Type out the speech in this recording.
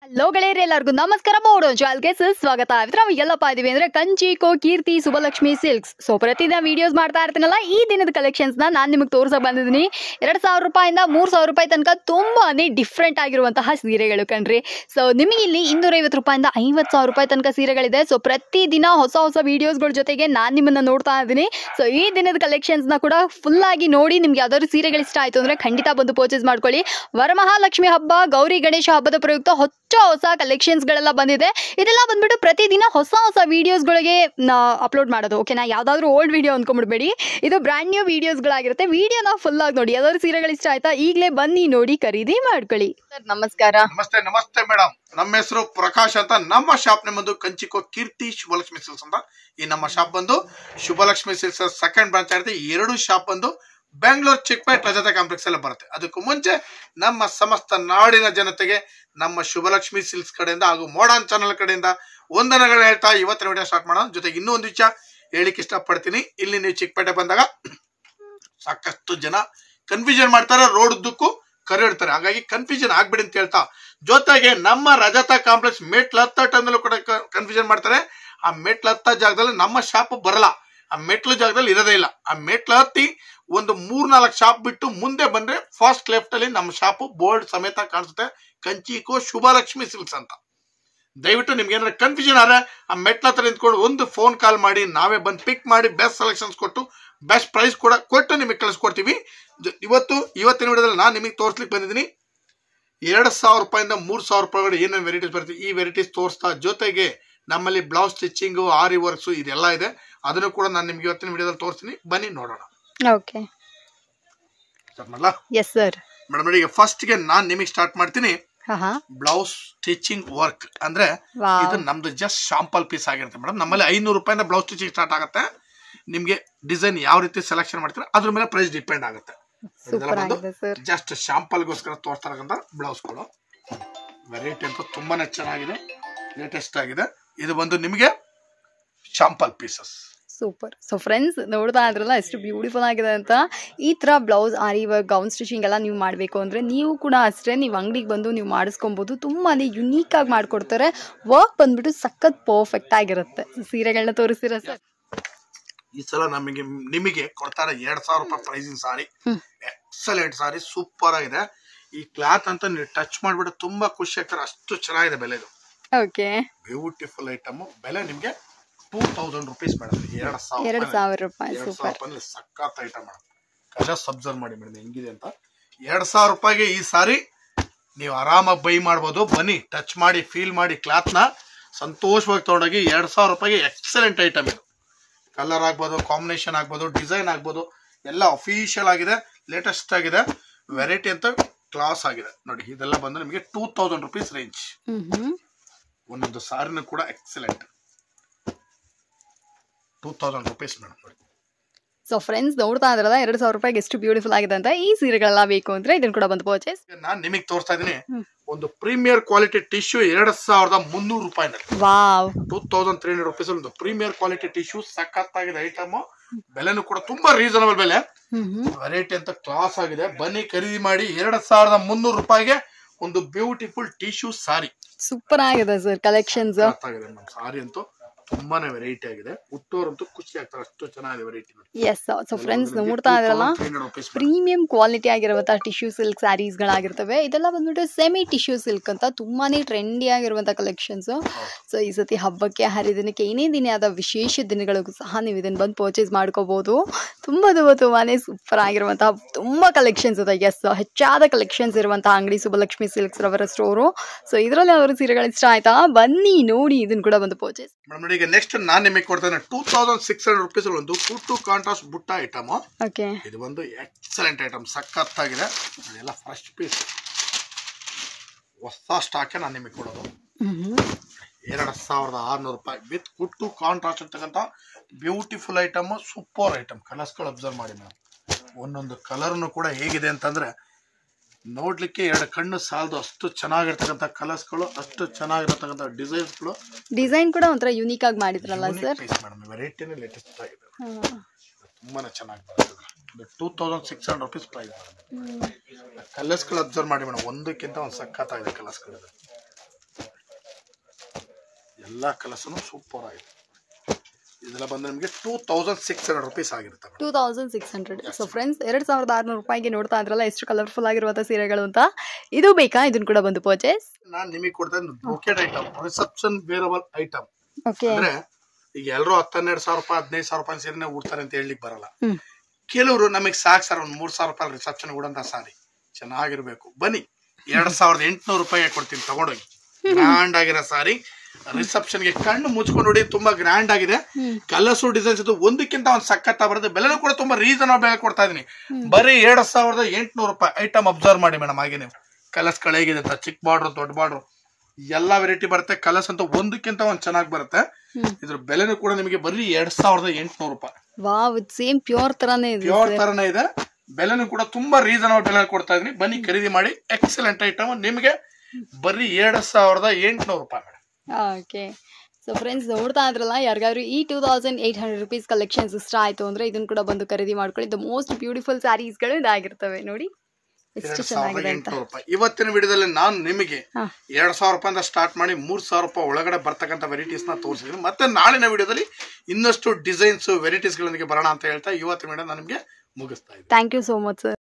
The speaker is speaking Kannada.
ಹಲೋ ಗೆಳೆಯರಿ ಎಲ್ಲರಿಗೂ ನಮಸ್ಕಾರ ಬೋರ್ಡು ಜಾಲ್ಗೆ ಸ್ವಾಗತ ಇವತ್ತು ನಾವು ಎಲ್ಲಪ್ಪ ಇದೀವಿ ಅಂದ್ರೆ ಕಂಚಿ ಕೋ ಕೀರ್ತಿ ಸುಬಲಕ್ಷ್ಮಿ ಸಿಲ್ಕ್ಸ್ ಸೊ ಪ್ರತಿದಿನ ವಿಡಿಯೋಸ್ ಮಾಡ್ತಾ ಇರ್ತೀನಲ್ಲ ಈ ದಿನದ ಕಲೆಕ್ಷನ್ಸ್ ನ ನಾನು ನಿಮಗೆ ತೋರ್ಸಕ್ ಬಂದಿದ್ದೀನಿ ಎರಡ್ ಸಾವಿರ ರೂಪಾಯಿಂದ ಮೂರ್ ಸಾವಿರ ರೂಪಾಯಿ ತನಕ ತುಂಬಾನೇ ಡಿಫ್ರೆಂಟ್ ಆಗಿರುವಂತಹ ಸೀರೆಗಳು ಕಣ್ರಿ ಸೊ ನಿಮಗೆ ಇಲ್ಲಿ ಇನ್ನೂರೈವತ್ತು ರೂಪಾಯಿಂದ ಐವತ್ತು ಸಾವಿರ ರೂಪಾಯಿ ತನಕ ಸೀರೆಗಳಿದೆ ಸೊ ಪ್ರತಿದಿನ ಹೊಸ ಹೊಸ ವಿಡಿಯೋಸ್ಗಳ ಜೊತೆಗೆ ನಾನು ನಿಮ್ಮನ್ನ ನೋಡ್ತಾ ಇದ್ದೀನಿ ಸೊ ಈ ದಿನದ ಕಲೆಕ್ಷನ್ಸ್ ನ ಕೂಡ ಫುಲ್ ಆಗಿ ನೋಡಿ ನಿಮ್ಗೆ ಯಾವ್ದಾದ್ರು ಸೀರೆಗಳು ಇಷ್ಟ ಆಯ್ತು ಅಂದ್ರೆ ಖಂಡಿತ ಬಂದು ಪರ್ಚೇಸ್ ಮಾಡ್ಕೊಳ್ಳಿ ವರಮಹಾಲಕ್ಷ್ಮಿ ಹಬ್ಬ ಗೌರಿ ಗಣೇಶ ಹಬ್ಬದ ಪ್ರಯುಕ್ತ ಹೊಸ ಹೊಸ ಕಲೆಕ್ಷನ್ಸ್ ಗಳೆಲ್ಲ ಬಂದಿದೆ ಇದೆಲ್ಲ ಬಂದ್ಬಿಟ್ಟು ಪ್ರತಿದಿನ ಹೊಸ ಹೊಸ ವಿಡಿಯೋಸ್ಗಳಿಗೆ ಅಪ್ಲೋಡ್ ಮಾಡೋದು ಓಕೆನಾ ಯಾವ್ದಾದ್ರು ಓಲ್ಡ್ ವಿಡಿಯೋ ಅಂದ್ಕೊಂಡ್ಬಿಡ್ಬೇಡಿ ಇದು ಬ್ರ್ಯಾಂಡ್ ನ್ಯೂ ವಿಡಿಯೋಸ್ಗಳಾಗಿರುತ್ತೆ ವಿಡಿಯೋನ ಫುಲ್ ಆಗಿ ನೋಡಿ ಯಾವ್ದಾದ್ರು ಸೀರೆಗಳು ಇಷ್ಟ ಆಯ್ತಾ ಈಗಲೇ ಬನ್ನಿ ನೋಡಿ ಖರೀದಿ ಮಾಡ್ಕೊಳ್ಳಿ ಸರ್ ನಮಸ್ಕಾರ ನಮಸ್ತೆ ನಮಸ್ತೆ ಮೇಡಮ್ ನಮ್ಮ ಹೆಸರು ಪ್ರಕಾಶ್ ಅಂತ ನಮ್ಮ ಶಾಪ್ ನಿಮ್ಮದು ಕಂಚಿಕೋ ಕೀರ್ತಿ ಶುಭಲಕ್ಷ್ಮಿ ಸಿಲ್ಸ್ ಅಂತ ಈ ನಮ್ಮ ಶಾಪ್ ಬಂದು ಶುಭಲಕ್ಷ್ಮಿ ಸಿಲ್ಸ್ ಸೆಕೆಂಡ್ ಬ್ರಾಂಚ್ ಆಗಿರುತ್ತೆ ಈ ಎರಡು ಶಾಪ್ ಬಂದು ಬೆಂಗಳೂರು ಚಿಕ್ಕಪೇಟ್ ರಜತ ಕಾಂಪ್ಲೆಕ್ಸ್ ಅಲ್ಲಿ ಬರುತ್ತೆ ಅದಕ್ಕೂ ಮುಂಚೆ ನಮ್ಮ ಸಮಸ್ತ ನಾಡಿನ ಜನತೆಗೆ ನಮ್ಮ ಶುಭಲಕ್ಷ್ಮಿ ಸಿಲ್ಕ್ಸ್ ಕಡೆಯಿಂದ ಹಾಗೂ ಮೋಡರ್ನ್ ಚಾನಲ್ ಕಡೆಯಿಂದ ವಂದನೆಗಳು ಹೇಳ್ತಾ ಇವತ್ತಿನ ವಿಡಿಯೋ ಸ್ಟಾರ್ಟ್ ಮಾಡೋಣ ಜೊತೆಗೆ ಇನ್ನೂ ಒಂದು ವಿಷಯ ಹೇಳಿಕ್ಕೆ ಇಷ್ಟಪಡ್ತೀನಿ ಇಲ್ಲಿ ನೀವು ಚಿಕ್ಕಪೇಟೆ ಬಂದಾಗ ಸಾಕಷ್ಟು ಜನ ಕನ್ಫ್ಯೂಷನ್ ಮಾಡ್ತಾರೆ ರೋಡ್ ಉದ್ದಕ್ಕೂ ಕರೆಯಿಡ್ತಾರೆ ಹಾಗಾಗಿ ಕನ್ಫ್ಯೂಷನ್ ಆಗ್ಬಿಡಿ ಅಂತ ಹೇಳ್ತಾ ಜೊತೆಗೆ ನಮ್ಮ ರಜತ ಕಾಂಪ್ಲೆಕ್ಸ್ ಮೆಟ್ಲು ಹತ್ತ ಟೈಮ್ನಲ್ಲೂ ಕೂಡ ಕನ್ಫ್ಯೂಷನ್ ಮಾಡ್ತಾರೆ ಆ ಮೆಟ್ಲು ಹತ್ತ ಜಾಗದಲ್ಲಿ ನಮ್ಮ ಶಾಪ್ ಬರಲ್ಲ ಆ ಮೆಟ್ಲು ಜಾಗದಲ್ಲಿ ಇರೋದೇ ಇಲ್ಲ ಆ ಮೆಟ್ಲು ಹತ್ತಿ ಒಂದು ಮೂರ್ನಾಲ್ಕು ಶಾಪ್ ಬಿಟ್ಟು ಮುಂದೆ ಬಂದ್ರೆ ಫಸ್ಟ್ ಲೆಫ್ಟ್ ಅಲ್ಲಿ ನಮ್ಮ ಶಾಪ್ ಬೋರ್ಡ್ ಸಮೇತ ಕಾಣಿಸುತ್ತೆ ಕಂಚಿಕೋ ಶುಭಲಕ್ಷ್ಮಿ ಸಿಲ್ಕ್ಸ್ ಅಂತ ದಯವಿಟ್ಟು ನಿಮ್ಗೆ ಏನಾದ್ರು ಕನ್ಫ್ಯೂಷನ್ ಆದ್ರೆ ಆ ಮೆಟ್ಲ ಹತ್ರ ನಿಂತ್ಕೊಂಡು ಒಂದು ಫೋನ್ ಕಾಲ್ ಮಾಡಿ ನಾವೇ ಬಂದು ಪಿಕ್ ಮಾಡಿ ಬೆಸ್ಟ್ ಸೆಲೆಕ್ಷನ್ಸ್ ಕೊಟ್ಟು ಬೆಸ್ಟ್ ಪ್ರೈಸ್ ಕೂಡ ಕೊಟ್ಟು ನಿಮಗೆ ಕಳಿಸ್ಕೊಡ್ತೀವಿ ಜೊ- ಇವತ್ತು ಇವತ್ತಿನ ವಿಡಿಯೋದಲ್ಲಿ ನಾನು ನಿಮಗೆ ತೋರಿಸ್ಲಿಕ್ಕೆ ಬಂದಿದ್ದೀನಿ ಎರಡು ಸಾವಿರ ರೂಪಾಯಿಂದ ಮೂರು ಸಾವಿರ ರೂಪಾಯಿ ಒಳಗಡೆ ಏನೇನು ವೆರೈಟೀಸ್ ಬರುತ್ತೆ ಈ ವೆರೈಟೀಸ್ ತೋರಿಸ್ತಾ ಜೊತೆಗೆ ನಮ್ಮಲ್ಲಿ ಬ್ಲೌಸ್ ಸ್ಟಿಚಿಂಗು ಆರಿ ವರ್ಕ್ಸು ಇದೆಲ್ಲ ಇದೆ ಅದನ್ನು ಕೂಡ ನಾನು ನಿಮ್ಗೆ ಇವತ್ತಿನ ವಿಡಿಯೋದಲ್ಲಿ ತೋರಿಸ್ತೀನಿ ಬನ್ನಿ ನೋಡೋಣ ಓಕೆ ಸರಿನಲ್ಲ ಎಸ್ ಸರ್ ಮೇಡಮ್ ಈಗ ಫಸ್ಟ್ಗೆ ನಾನು ನಿಮಗೆ ಸ್ಟಾರ್ಟ್ ಮಾಡ್ತೀನಿ ಹಾ ಹಾ ಬ್ಲೌಸ್ ಸ್ಟಿಚಿಂಗ್ ವರ್ಕ್ ಅಂದ್ರೆ ವಾವ್. ಇದು ನಮ್ದು ಜಸ್ಟ್ ಶಾಂಪಲ್ ಪೀಸ್ ಆಗಿರುತ್ತೆ ಮೇಡಮ್ ನಮ್ಮಲ್ಲಿ ಐನೂರು ರೂಪಾಯಿಂದ ಬ್ಲೌಸ್ ಸ್ಟಿಚಿಂಗ್ ಸ್ಟಾರ್ಟ್ ಆಗುತ್ತೆ ನಿಮ್ಗೆ ಡಿಸೈನ್ ಯಾವ ರೀತಿ ಸೆಲೆಕ್ಷನ್ ಮಾಡ್ತೀರಾ ಅದ್ರ ಮೇಲೆ ಪ್ರೈಸ್ ಡಿಪೆಂಡ್ ಆಗುತ್ತೆ ಸೂಪರ್ ಆಗಿದೆ ಸರ್ ಜಸ್ಟ್ ಶಾಂಪಲ್ಗೋಸ್ಕರ ತೋರಿಸ್ತಾರಕ್ಕಂತ ಬ್ಲೌಸ್ಗಳು ವೆರೈಟಿ ಅಂತೂ ತುಂಬಾನೇ ಚೆನ್ನಾಗಿದೆ ಲೇಟೆಸ್ಟ್ ಆಗಿದೆ ಇದು ಬಂದು ನಿಮಗೆ sample pieces super so friends ನೋಡ್ತಾ ಇದ್ರಲ್ಲ ಎಷ್ಟು ಬ್ಯೂಟಿಫುಲ್ ಆಗಿದೆ ಅಂತ ಈ ಥರ blouse aari work gown stitching ಎಲ್ಲ ನೀವು ಮಾಡಬೇಕು ಅಂದರೆ ನೀವು ಕೂಡ ಅಷ್ಟೇ ನೀವು ಅಂಗಡಿಗೆ ಬಂದು ನೀವು ಮಾಡಿಸ್ಕೊಬೋದು ತುಂಬಾ ಯುನೀಕ್ ಆಗಿ ಮಾಡಿಕೊಡ್ತಾರೆ ವರ್ಕ್ ಬಂದ್ಬಿಟ್ಟು ಸಖತ್ ಪರ್ಫೆಕ್ಟ್ ಆಗಿರುತ್ತೆ ಸೀರೆಗಳನ್ನ ತೋರಿಸ್ತೀರಾ ಸರ್ ಈ ಸಲ ನಮಗೆ ನಿಮಗೆ ಕೊಡ್ತಾರೆ ಎರಡ್ ಸಾವಿರ ರೂಪಾಯಿ ಪ್ರೈಸಿನ ಸಾರಿ ಹ್ಮ್. ಎಕ್ಸಲೆಂಟ್ ಸಾರಿ ಸೂಪರ್ ಆಗಿದೆ ಈ ಕ್ಲಾತ್ ಅಂತ ನೀವು ಟಚ್ ಮಾಡ್ಬಿಟ್ಟು ತುಂಬಾ ಖುಷಿ ಆಗ್ತಾರೆ ಅಷ್ಟು ಚೆನ್ನಾಗಿದೆ ಬೆಲೆ ಇದು ಓಕೆ ಬ್ಯೂಟಿಫುಲ್ ಐಟಮ್ ಬೆಲೆ ನಿಮ್ಗೆ ಟೂ ತೌಸಂಡ್ ರುಪೀಸ್ ಮೇಡಮ್ ಎರಡ್ ಸಾವಿರ ಎರಡು ಸಾವಿರ ರೂಪಾಯಿ ಎರಡ್ ಸಾವಿರ ಸೂಪರ್ ರೂಪಾಯಿ ಸಖತ್ ಐಟಮ್ ಮೇಡಮ್ ಕಲರ್ಸ್ ಅಬ್ಸರ್ವ್ ಮಾಡಿ ಮೇಡಮ್ ಹೆಂಗಿದೆ ಅಂತ ಎರಡ್ ಸಾವಿರ ರೂಪಾಯಿಗೆ ಈ ಸಾರಿ ನೀವು ಆರಾಮಾಗಿ ಬೈ ಮಾಡ್ಬೋದು ಬನ್ನಿ ಟಚ್ ಮಾಡಿ ಫೀಲ್ ಮಾಡಿ ಕ್ಲಾತ್ನ ಸಂತೋಷವಾಗಿ ತಗೊಂಡೋಗಿ ಎರಡ್ ಸಾವಿರ ರೂಪಾಯಿಗೆ ಎಕ್ಸಲೆಂಟ್ ಐಟಮ್ ಇದು ಕಲರ್ ಆಗ್ಬೋದು ಕಾಂಬಿನೇಷನ್ ಆಗ್ಬೋದು ಡಿಸೈನ್ ಆಗ್ಬೋದು ಎಲ್ಲ ಅಫಿಷಿಯಲ್ ಆಗಿದೆ ಲೇಟೆಸ್ಟ್ ಆಗಿದೆ ವೆರೈಟಿ ಅಂತ ಕ್ಲಾಸ್ ಆಗಿದೆ ನೋಡಿ ಇದೆಲ್ಲ ಬಂದು ನಿಮಗೆ two thousand rupees range hmm hmm ಒಂದೊಂದು ಸಾರಿನೂ ಕೂಡ excellent two thousand rupees madam ನೋಡಿ ಸೊ ಫ್ರೆಂಡ್ಸ್ ನೋಡ್ತಾ ಇದ್ರಲ್ಲ ಎರಡು ಸಾವಿರ ರೂಪಾಯಿಗೆ ಎಷ್ಟು ಬ್ಯೂಟಿಫುಲ್ ಆಗಿದೆ ಅಂತ ಈ ಸೀರೆಗಳೆಲ್ಲ ಬೇಕು ಅಂದರೆ ಇದನ್ನು ಕೂಡ ಬಂದು ಪರ್ಚೇಸ್ ನಾನು ನಿಮಗೆ ತೋರಿಸ್ತಾ ಇದ್ದೀನಿ ಹ್ಮ್. ಒಂದು ಪ್ರೀಮಿಯರ್ ಕ್ವಾಲಿಟಿ ಟಿಶ್ಯೂ ಎರಡ್ ಸಾವಿರದ ಮುನ್ನೂರು ರೂಪಾಯಿನಲ್ಲಿ wow two thousand three hundred rupees ಒಂದು ಪ್ರೀಮಿಯರ್ ಕ್ವಾಲಿಟಿ ಟಿಶ್ಯೂ ಸಖತ್ತಾಗಿದೆ ಐಟಮ್ ಬೆಲೆನೂ ಕೂಡ ತುಂಬಾ ರೀಸನಬಲ್ ಬೆಲೆ ಹ್ಮ್ ಹ್ಮ್ ವೆರೈಟಿ ಅಂತ ಕ್ಲಾಸ್ ಆಗಿದೆ ಬನ್ನಿ ಖರೀದಿ ಮಾಡಿ ಎರಡ್ ಸಾವಿರದ ಮುನ್ನೂರು ರೂಪಾಯಿಗೆ ಒಂದು ಬ್ಯೂಟಿಫುಲ್ ಟಿಶ್ಯೂ ಸಾರಿ ಸೂಪರ್ ಆಗಿದೆ ಸರ್ ಕಲೆಕ್ಷನ್ಸ್ ಆಗಿದೆ ನಮ್ಮ ಸಾರಿ ಅಂತೂ ತುಂಬಾನೇ ವೆರೈಟಿ ಆಗಿದೆ ಹುಟ್ಟೋರಂತೂ ಖುಷಿ ಆಗ್ತಾರೆ ಅಷ್ಟು ಚೆನ್ನಾಗಿದೆ ವೆರೈಟಿ ಎಸ್ ಸೊ ಫ್ರೆಂಡ್ಸ್ ನೋಡ್ತಾ ಇದ್ರಲ್ಲ ರುಪೀಸ್ ಪ್ರೀಮಿಯಂ ಕ್ವಾಲಿಟಿ ಆಗಿರುವಂತಹ ಟಿಶ್ಯೂ ಸಿಲ್ಕ್ ಸ್ಯಾರೀಸ್ಗಳಾಗಿರ್ತವೆ ಇದೆಲ್ಲ ಬಂದ್ಬಿಟ್ಟು ಸೆಮಿ ಟಿಶ್ಯೂ ಸಿಲ್ಕ್ ಅಂತ ತುಂಬಾನೇ ಟ್ರೆಂಡಿ ಆಗಿರುವಂತಹ ಕಲೆಕ್ಷನ್ಸ್ ಸೊ ಈ ಸತಿ ಹಬ್ಬಕ್ಕೆ ಹರಿದಿನಕ್ಕೆ ಏನೇ ದಿನ ಆದ ವಿಶೇಷ ದಿನಗಳಿಗೂ ಸಹ ನೀವು ಇದನ್ನು ಬಂದು ಪರ್ಚೇಸ್ ಮಾಡ್ಕೋಬಹುದು ತುಂಬ ತುಂಬ ತುಂಬಾನೇ ಸೂಪರ್ ಆಗಿರುವಂತಹ ತುಂಬ ಕಲೆಕ್ಷನ್ಸ್ ಇದೆ ಎಸ್ ಹೆಚ್ಚಾದ ಕಲೆಕ್ಷನ್ಸ್ ಇರುವಂತಹ ಅಂಗಡಿ ಸುಬ್ಬಲಕ್ಷ್ಮಿ ಸಿಲ್ಕ್ಸ್ ರವರ ಸ್ಟೋರು ಸೊ ಇದರಲ್ಲಿ ಅವರು ಸೀರೆಗಳು ಇಷ್ಟ ಆಯ್ತಾ ಬನ್ನಿ ನೋಡಿ ಇದನ್ನು ಕೂಡ ಬಂದು ಪರ್ಚೇಸ್ ಮೇಡಮ್ ನೋಡಿ ಈಗ ನೆಕ್ಸ್ಟ್ ನಾನು ನಿಮಗೆ ಕೊಡ್ತೇನೆ two thousand six hundred rupees ಒಂದು ಟು ಕಾಂಟ್ರಾಸ್ಟ್ ಬುಟ್ಟ ಐಟಮ್ ಓಕೆ ಇದು ಒಂದು ಎಕ್ಸಲೆಂಟ್ ಐಟಮ್ ಸಖತ್ತಾಗಿದೆ ಅದೆಲ್ಲ ಫಸ್ಟ್ ಪೀಸ್ ಹೊಸ ಸ್ಟಾಕೆ ನಾನು ನಿಮಗೆ ಕೊಡೋದು ಎರಡು ಸಾವಿರದ ಆರುನೂರು ರೂಪಾಯಿ ವಿತ್ ಕುಟ್ಟು ಕಾಂಟ್ರಾಸ್ಟ್ ಇರ್ತಕ್ಕಂಥ ಬ್ಯೂಟಿಫುಲ್ ಐಟಮ್ ಸೂಪರ್ ಐಟಮ್ ಕಲರ್ಸ್ಗಳು ಅಬ್ಸರ್ವ್ ಮಾಡಿ ಮೇಡಮ್ ಒಂದೊಂದು ಕಲರ್ನು ಕೂಡ ಹೇಗಿದೆ ಅಂತಂದ್ರೆ ನೋಡ್ಲಿಕ್ಕೆ ಎರಡು ಕಣ್ಣು ಸಾಲದು ಅಷ್ಟು ಚೆನ್ನಾಗಿರ್ತಕ್ಕಂಥ ಕಲರ್ಸ್ಗಳು ಅಷ್ಟು ಚೆನ್ನಾಗಿರ್ತಕ್ಕಂಥ ಡಿಸೈನ್ಸ್ಗಳು ಡಿಸೈನ್ ಕೂಡ ಒಂಥರ ಯುನೀಕ್ ಆಗಿ ಮಾಡಿದ್ರಲ್ಲ ಸರ್ ಮೇಡಮ್ ವೆರೈಟಿನೇ ಲೇಟೆಸ್ಟ್ ಆಗಿದೆ ತುಂಬಾನೇ ಚೆನ್ನಾಗಿ ಬರ್ತದೆ two thousand six hundred rupees price ಕಲರ್ಸ್ಗಳು ಅಬ್ಸರ್ವ್ ಮಾಡಿ ಮೇಡಮ್ ಒಂದಕ್ಕಿಂತ ಒಂದು ಸಖತ್ತಾಗಿದೆ ಕಲರ್ಸ್ಗಳು ಎಲ್ಲ ಕಲರ್ಸನು ಸೂಪರ್ ಆಗಿದೆ ಇದೆಲ್ಲ ಬಂದು ನಿಮಗೆ two thousand six hundred rupees ಆಗಿರುತ್ತೆ madam two thousand six hundred so friends ಎರಡು ಸಾವಿರದ ಆರುನೂರು ರೂಪಾಯಿಗೆ ನೋಡ್ತಾ ಇದ್ರಲ್ಲ ಎಷ್ಟು ಕಲರ್ಫುಲ್ ಆಗಿರುವಂಥ ಸೀರೆಗಳು ಅಂತ ಇದು ಬೇಕಾ ಇದನ್ನ ಕೂಡ ಬಂದು ಪರ್ಚೇಸ್ ನಾನು ನಿಮಗೆ ಕೊಡ್ತಾ brocade item reception wearable item okay ಅಂದ್ರೆ ಈಗ ಎಲ್ಲರೂ ಹತ್ತೆರಡು ಸಾವಿರ ರೂಪಾಯಿ ಹದಿನೈದು ಸಾವಿರ ರೂಪಾಯಿ ಸೀರೆನೆ ಉಡ್ತಾರೆ ಅಂತ ಹೇಳಲಿಕ್ಕೆ ಬರಲ್ಲ ಹ್ಮ್ ಕೆಲವರು ನಮಗೆ ಸಾಕು ಸರ್ ಒಂದು ಮೂರ್ ಸಾವಿರ ರೂಪಾಯಿ ರಿಸೆಪ್ಷನ್ ಕೊಡಂತ ಸಾರಿ ಚೆನ್ನಾಗಿರ್ಬೇಕು ಬನ್ನಿ ಎರಡ್ ಸಾವಿರದ ಎಂಟುನೂರು ರೂಪಾಯಿಗೆ ಕೊಡ್ತೀನಿ ತಗೊಂಡೋಗಿ ಗ್ರ್ಯಾಂಡ್ ಆಗಿರೋ ಸಾರಿ ರಿಸೆಪ್ಷನ್ಗೆ ಕಣ್ಣು ಮುಚ್ಕೊಂಡು ನೋಡಿ ತುಂಬಾ ಗ್ರ್ಯಾಂಡ್ ಆಗಿದೆ ಕಲರ್ಸ್ ಡಿಸೈನ್ಸ್ ಇದು ಒಂದಕ್ಕಿಂತ ಒಂದು ಸಖತ್ ಬರುತ್ತೆ ಬೆಲೆನೂ ಕೂಡ ತುಂಬಾ ರೀಸನಬಲ್ ಬೆಲೆ ಕೊಡ್ತಾ ಇದೀನಿ ಬರೀ ಎರಡ್ ಸಾವಿರದ ಎಂಟುನೂರು ರೂಪಾಯಿ ಐಟಮ್ ಅಬ್ಸರ್ವ್ ಮಾಡಿ ಮೇಡಮ್ ಹಾಗೆ ನೀವು ಕಲರ್ಸ್ ಹೇಗಿದೆ ಅಂತ ಚಿಕ್ಕ ಬಾರ್ಡ್ರು ದೊಡ್ಡ ಬಾರ್ಡ್ರು ಎಲ್ಲಾ ವೆರೈಟಿ ಬರುತ್ತೆ ಕಲರ್ಸ್ ಅಂತ ಒಂದಕ್ಕಿಂತ ಒಂದ್ ಚೆನ್ನಾಗಿ ಬರುತ್ತೆ ಹ್ಮ್. ಇದ್ರ ಬೆಲೆನೂ ಕೂಡ ನಿಮಗೆ ಬರೀ ಎರಡ್ ಸಾವಿರದ ಎಂಟುನೂರು ರೂಪಾಯಿ ವಾವ್ ಇದು ಸೇಮ್ ಪ್ಯೂರ್ ತರಾನೇ ಇದೆ ಪ್ಯೂರ್ ತರನೇ ಇದೆ ಬೆಲೆನೂ ಕೂಡ ತುಂಬಾ ರೀಸನಬಲ್ ಬೆಲೆ ಕೊಡ್ತಾ ಇದೀನಿ ಬನ್ನಿ ಖರೀದಿ ಮಾಡಿ ಎಕ್ಸಲೆಂಟ್ ಐಟಮ್ ನಿಮಗೆ ಬರೀ ಎರಡ್ ಸಾವಿರದ ಎಂಟುನೂರು ರೂಪಾಯಿ ಮೇಡಮ್ ಓಕೆ ಸೊ ಫ್ರೆಂಡ್ಸ್ ನೋಡ್ತಾ ಇದ್ರಲ್ಲ ಯಾರಿಗಾದ್ರು ಈ two thousand eight hundred rupees collections ಇಷ್ಟ ಆಯಿತು ಅಂದರೆ ಇದನ್ನು ಕೂಡ ಬಂದು ಖರೀದಿ ಮಾಡ್ಕೊಳ್ಳಿ ದ ಮೋಸ್ಟ್ ಬ್ಯೂಟಿಫುಲ್ ಸ್ಯಾರೀಸ್ಗಳು ಇದಾಗಿರ್ತವೆ ನೋಡಿ ಎಷ್ಟು ಎರಡ್ ಸಾವಿರದ ಚೆನ್ನಾಗಿದೆ ಅಂತ ಎಂಟುನೂರು ರೂಪಾಯಿ ಇವತ್ತಿನ ವಿಡಿಯೋದಲ್ಲಿ ನಾನು ನಿಮಗೆ ಹಾ. ಎರಡ್ ಸಾವಿರ ರೂಪಾಯಿಂದ ಸ್ಟಾರ್ಟ್ ಮಾಡಿ ಮೂರ್ ಸಾವಿರ ರೂಪಾಯಿ ಒಳಗಡೆ ಬರ್ತಕ್ಕಂಥ ವೆರೈಟೀಸ್ ನ ತೋರಿಸಿದ್ದೀನಿ ಮತ್ತೆ ನಾಳಿನ ವಿಡಿಯೋದಲ್ಲಿ ಇನ್ನಷ್ಟು ಡಿಸೈನ್ಸ್ ವೆರೈಟೀಸ್ ಗಳೊಂದಿಗೆ ಬರೋಣ ಅಂತ ಹೇಳ್ತಾ ಇವತ್ತಿನ ವಿಡಿಯೋ ನಾನು ನಿಮಗೆ ಮುಗಿಸ್ತಾ ಇದ್ದೀನಿ thank you so much sir